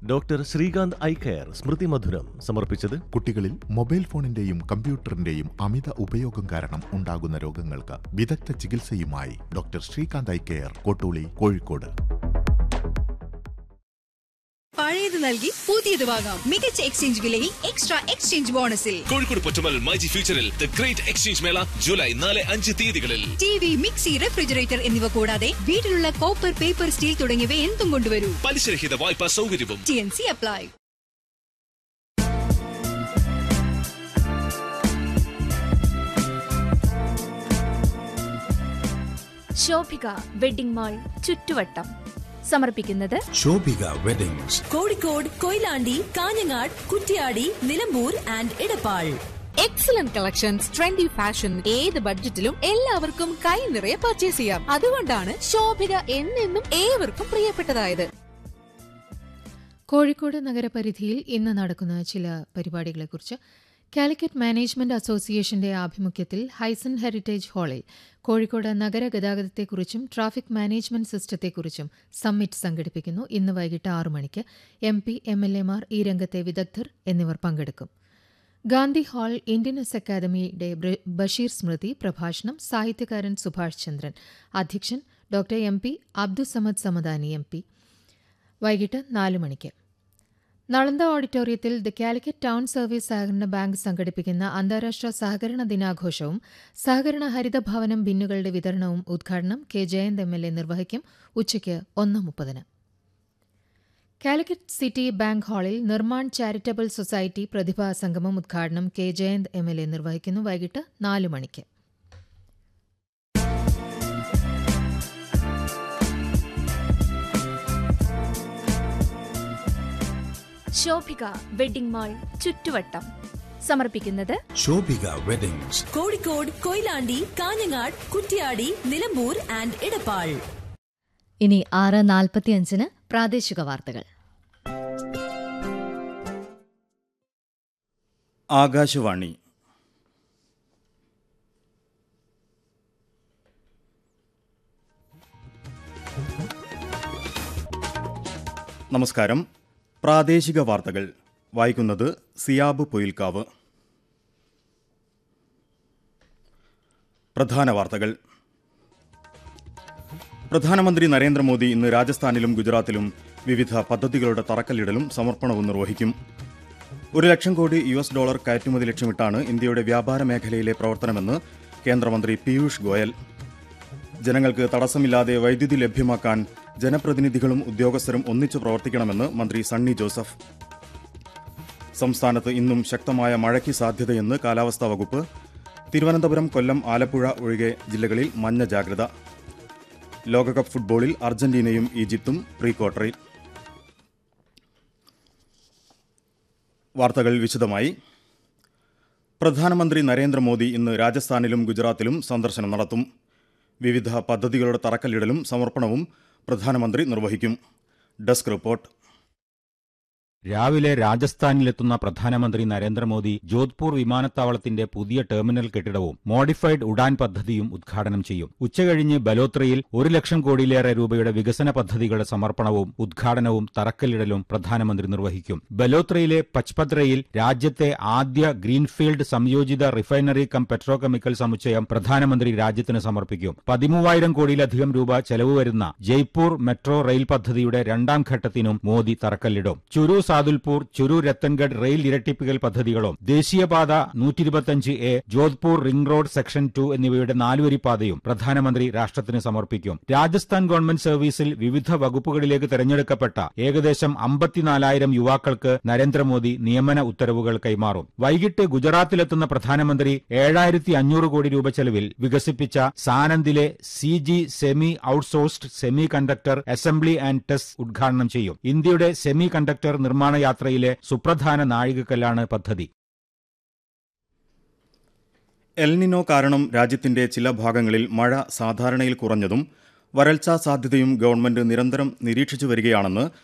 doctor Srikanth eye care സ്മൃതി മധുരം സമർപ്പിച്ചത് കുട്ടികളിൽ മൊബൈൽ ഫോണിന്റെയും കമ്പ്യൂട്ടറിന്റെയും അമിത ഉപയോഗം കാരണം ഉണ്ടാകുന്ന രോഗങ്ങൾക്ക് വിദഗ്ധ ചികിത്സയുമായി doctor Srikanth eye care Kottooli Kozhikode പഴയത് നൽകി പുതിയത് വാങ്ങാം മികച്ച എക്സ്ചേഞ്ച് വിലയിൽ എക്സ്ട്രാ എക്സ്ചേഞ്ച് ബോണസിൽ കോഴിക്കോട് പൊറ്റമൽ മൈജി ഫ്യൂച്ചറിൽ ദ ഗ്രേറ്റ് എക്സ്ചേഞ്ച് മേള ജൂലൈ നാല് അഞ്ച് തീയതികളിൽ ടി വി മിക്സി റെഫ്രിജറേറ്റർ എന്നിവ കൂടാതെ വീട്ടിലുള്ള കോപ്പർ പേപ്പർ സ്റ്റീൽ തുടങ്ങിയവ എന്തും കൊണ്ടുവരൂ പലിശരഹിത വായ്പാ സൗകര്യവും T N C apply Shobhika wedding mall ചുറ്റുവട്ടം സമർപ്പിക്കുന്നത് Shobhika weddings Kozhikode Koyilandy Kanhangad Kuttiadi Nilambur and Edappal excellent collections trendy fashion ഏത് ബഡ്ജറ്റിലും എല്ലാവർക്കും കൈ നിറയെ പർച്ചേസ് ചെയ്യാം അതുകൊണ്ടാണ് ശോഭിക എന്നെന്നും ഏവർക്കും പ്രിയപ്പെട്ടതായത് കോഴിക്കോട് നഗരപരിധിയിൽ ഇന്ന് നടക്കുന്ന ചില പരിപാടികളെക്കുറിച്ച് കാലിക്കറ്റ് മാനേജ്മെന്റ് അസോസിയേഷന്റെ ആഭിമുഖ്യത്തിൽ ഹൈസൺ ഹെറിറ്റേജ് ഹാളിൽ കോഴിക്കോട് നഗര ഗതാഗതത്തെക്കുറിച്ചും ട്രാഫിക് മാനേജ്മെന്റ് സിസ്റ്റത്തെക്കുറിച്ചും സമ്മിറ്റ് സംഘടിപ്പിക്കുന്നു ഇന്ന് വൈകിട്ട് ആറു മണിക്ക് എം പി എം എൽ എമാർ ഈ രംഗത്തെ വിദഗ്ധർ എന്നിവർ പങ്കെടുക്കും ഗാന്ധി ഹാൾ ഇന്ത്യൻ എസ് അക്കാദമിയുടെ ബ്ര- ബഷീർ സ്മൃതി പ്രഭാഷണം സാഹിത്യകാരൻ സുഭാഷ് ചന്ദ്രൻ അധ്യക്ഷൻ doctor M P Abdussamad Samadani M P വൈകിട്ട് നാല് മണിക്ക് നളന്ദ ഓഡിറ്റോറിയത്തിൽ ദി കാലിക്കറ്റ് ടൗൺ സർവീസ് സഹകരണ ബാങ്ക് സംഘടിപ്പിക്കുന്ന അന്താരാഷ്ട്ര സഹകരണ ദിനാഘോഷവും സഹകരണ ഹരിതഭവനം ബിന്നുകളുടെ വിതരണവും ഉദ്ഘാടനം K Jayanth M L A നിർവഹിക്കും ഉച്ചയ്ക്ക് ഒന്ന് മുപ്പതിന് കാലിക്കറ്റ് സിറ്റി ബാങ്ക് ഹാളിൽ നിർമ്മാൺ ചാരിറ്റബിൾ സൊസൈറ്റി പ്രതിഭാ സംഗമം ഉദ്ഘാടനം K Jayanth M L A നിർവഹിക്കുന്നു വൈകിട്ട് നാല് മണിക്ക് ശോഭിക വെഡിംഗ് മാൾ ചുറ്റുവട്ടം സമർപ്പിക്കുന്നത് ശോഭിക വെഡിങ്സ് കോഴിക്കോട് കൊയിലാണ്ടി കാഞ്ഞങ്ങാട് കുറ്റ്യാടി നിലമ്പൂർ ആൻഡ് ഇടപ്പാൾ ഇനി ആറ് നാൽപ്പത്തിയഞ്ചിന് പ്രാദേശിക വാർത്തകൾ ആകാശവാണി നമസ്കാരം പ്രാദേശിക വാർത്തകൾ വായിക്കുന്നത് സിയാബ് പൊയിൽക്കാവ് പ്രധാന വാർത്തകൾ പ്രധാനമന്ത്രി നരേന്ദ്രമോദി ഇന്ന് രാജസ്ഥാനിലും ഗുജറാത്തിലും വിവിധ പദ്ധതികളുടെ തറക്കല്ലിടലും സമർപ്പണവും നിർവഹിക്കും ഒരു ലക്ഷം കോടി യു എസ് ഡോളർ കയറ്റുമതി ലക്ഷ്യമിട്ടാണ് ഇന്ത്യയുടെ വ്യാപാര മേഖലയിലെ പ്രവർത്തനമെന്ന് കേന്ദ്രമന്ത്രി പീയൂഷ് ഗോയൽ ജനങ്ങൾക്ക് തടസ്സമില്ലാതെ വൈദ്യുതി ലഭ്യമാക്കാൻ ജനപ്രതിനിധികളും ഉദ്യോഗസ്ഥരും ഒന്നിച്ചു പ്രവർത്തിക്കണമെന്ന് മന്ത്രി സണ്ണി ജോസഫ് സംസ്ഥാനത്ത് ഇന്നും ശക്തമായ മഴയ്ക്ക് സാധ്യതയെന്ന് കാലാവസ്ഥാ വകുപ്പ് തിരുവനന്തപുരം കൊല്ലം ആലപ്പുഴ ഒഴികെ ജില്ലകളിൽ മഞ്ഞ ജാഗ്രത ലോകകപ്പ് ഫുട്ബോളിൽ അർജന്റീനയും ഈജിപ്തും പ്രീ ക്വാർട്ടറിൽ വാർത്തകൾ വിശദമായി പ്രധാനമന്ത്രി നരേന്ദ്രമോദി ഇന്ന് രാജസ്ഥാനിലും ഗുജറാത്തിലും സന്ദർശനം നടത്തും വിവിധ പദ്ധതികളുടെ തറക്കല്ലിടലും സമർപ്പണവും പ്രധാനമന്ത്രി നിർവഹിക്കും ഡെസ്ക് റിപ്പോർട്ട് രാവിലെ രാജസ്ഥാനിലെത്തുന്ന പ്രധാനമന്ത്രി നരേന്ദ്രമോദി ജോധ്പൂർ വിമാനത്താവളത്തിന്റെ പുതിയ ടെർമിനൽ കെട്ടിടവും മോഡിഫൈഡ് ഉഡാൻ പദ്ധതിയും ഉദ്ഘാടനം ചെയ്യും ഉച്ചകഴിഞ്ഞ് ബലോത്രയിൽ ഒരു ലക്ഷം കോടിയിലേറെ രൂപയുടെ വികസന പദ്ധതികളുടെ സമർപ്പണവും ഉദ്ഘാടനവും തറക്കല്ലിടലും പ്രധാനമന്ത്രി നിർവഹിക്കും ബലോത്രയിലെ പച്പദ്രയിൽ രാജ്യത്തെ ആദ്യ ഗ്രീൻഫീൽഡ് സംയോജിത റിഫൈനറി കം പെട്രോകെമിക്കൽ സമുച്ചയം പ്രധാനമന്ത്രി രാജ്യത്തിന് സമർപ്പിക്കും പതിമൂവായിരം കോടിയിലധികം രൂപ ചെലവ് വരുന്ന ജയ്പൂർ മെട്രോ റെയിൽ പദ്ധതിയുടെ രണ്ടാം ഘട്ടത്തിനും മോദി തറക്കല്ലിടും ചുരു സാദുൽപൂർ ചുരു രത്തൻഗഡ് റെയിൽ ഇരട്ടിപ്പിക്കൽ പദ്ധതികളും ദേശീയപാത നൂറ്റിരുപത്തിയഞ്ച് A Jodhpur ring road section two എന്നിവയുടെ നാലുവരിപ്പാതയും പ്രധാനമന്ത്രി രാഷ്ട്രത്തിന് സമർപ്പിക്കും രാജസ്ഥാൻ ഗവൺമെന്റ് സർവീസിൽ വിവിധ വകുപ്പുകളിലേക്ക് തെരഞ്ഞെടുക്കപ്പെട്ട ഏകദേശം അമ്പത്തിനാലായിരം യുവാക്കൾക്ക് നരേന്ദ്രമോദി നിയമന ഉത്തരവുകൾ കൈമാറും വൈകിട്ട് ഗുജറാത്തിലെത്തുന്ന പ്രധാനമന്ത്രി ഏഴായിരത്തി അഞ്ഞൂറ് കോടി രൂപ ചെലവിൽ വികസിപ്പിച്ച സാനന്ദിലെ C G semi outsourced semiconductor assembly and test ഉദ്ഘാടനം ചെയ്യും ഇന്ത്യയുടെ സെമി കണ്ടക്ടർ നിർമ്മാണ യാത്രയിലെ സുപ്രധാന നാഴികക്കല്ലാണ് പദ്ധതി എൽനിനോ കാരണം രാജ്യത്തിന്റെ ചില ഭാഗങ്ങളിൽ മഴ സാധാരണയിൽ കുറഞ്ഞതും വരൾച്ചാ സാധ്യതയും ഗവൺമെന്റ് നിരന്തരം നിരീക്ഷിച്ചു വരികയാണെന്ന്